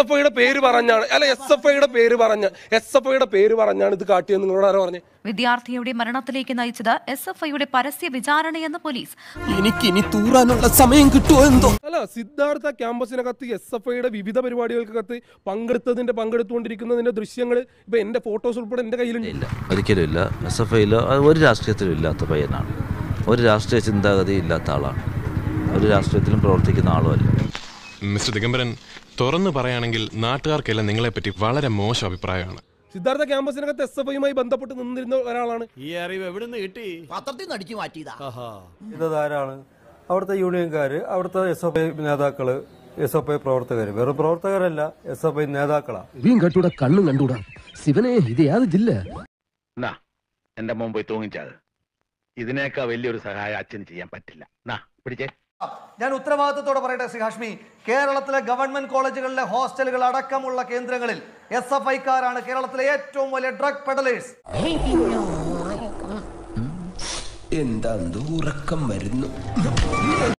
F ഐയുടെ പേര് പറഞ്ഞാണ് അല്ല എസ് എഫ് ഐയുടെ പേര് പറഞ്ഞ എസ് എഫ് ഐയുടെ പേര് പറഞ്ഞാണ് ഇത് കാട്ടിയെന്ന് നിങ്ങളോട് ആരോ പറഞ്ഞു വിദ്യാർത്ഥിയുടെ മരണത്തിലേക്ക് നയിച്ചത് എസ് എഫ് ഐയുടെ പരസ്യ വിചാരണയെന്ന് പോലീസ് എനിക്ക് ഇനി തൂറാനുള്ള സമയം കിട്ടുമോ എന്തോ അല്ല സിദ്ധാർത്ഥ ക്യാമ്പസിനകത്ത് എസ് എഫ് ഐയുടെ വിവിധ പരിപാടികൾക്കകത്ത് പങ്കെടുത്തതിന്റെ പങ്കെടുത്തുകൊണ്ടിരിക്കുന്നതിന്റെ ദൃശ്യങ്ങൾ ഇപ്പൊ എന്റെ ഫോട്ടോസ് ഉൾപ്പെടെ എന്റെ കയ്യിലുണ്ട് ഇല്ല ഒരിക്കലും ഇല്ല എസ് എഫ് ഐയിലോ ഒരു രാഷ്ട്രീയത്തിലും ഇല്ലാത്ത പയ്യനാണ് ഒരു രാഷ്ട്രീയ ചിന്താഗതി ഇല്ലാത്ത ആളാണ് ഒരു രാഷ്ട്രീയത്തിലും പ്രവർത്തിക്കുന്ന ആളുമല്ല മിസ്റ്റർ ദിഗംബരൻ തുറന്നു പറയുകയാണെങ്കിൽ നാട്ടുകാർക്കെല്ലാം നിങ്ങളെപ്പറ്റി വളരെ മോശം അഭിപ്രായമാണ് സിദ്ധാർത്ഥ ക്യാമ്പസിനകത്ത് എസ് എഫ് ഐയുമായി ബന്ധപ്പെട്ട് നിന്നിരുന്ന ഒരാളാണ് ഈ അറിവ് എവിടെ നിന്ന് കിട്ടി പത്രത്തിൽ നിന്ന് അടിച്ചു മാറ്റിയതാ ഇതാരാണ് അവിടുത്തെ യൂണിയൻകാർ അവിടുത്തെ എസ് എഫ് ഐ നേതാക്കള് എസ് എഫ് ഐ പ്രവർത്തകർ വെറും പ്രവർത്തകരല്ല എസ് എഫ് ഐ നേതാക്കളാ ഇവയും കണ്ടൂടാ കണ്ണും കണ്ടൂടാ ശിവനെ ഇത് യാത് ജില്ല എന്നാ എന്റെ മോൻ പോയി തൂങ്ങിച്ചത് ഇതിനേക്കാൾ വലിയൊരു സഹായം അച്ഛന് ചെയ്യാൻ പറ്റില്ല നാ പിടിച്ചേ ഞാൻ ഉത്തരവാദിത്തത്തോടെ പറയട്ടെ ശ്രീ ഹാഷ്മി കേരളത്തിലെ ഗവൺമെന്റ് കോളേജുകളിലെ ഹോസ്റ്റലുകൾ അടക്കമുള്ള കേന്ദ്രങ്ങളിൽ എസ് എഫ് ഐക്കാരാണ് കേരളത്തിലെ ഏറ്റവും വലിയ ഡ്രഗ് പെഡലേഴ്സ് എന്താ ഉറക്കം വരുന്നു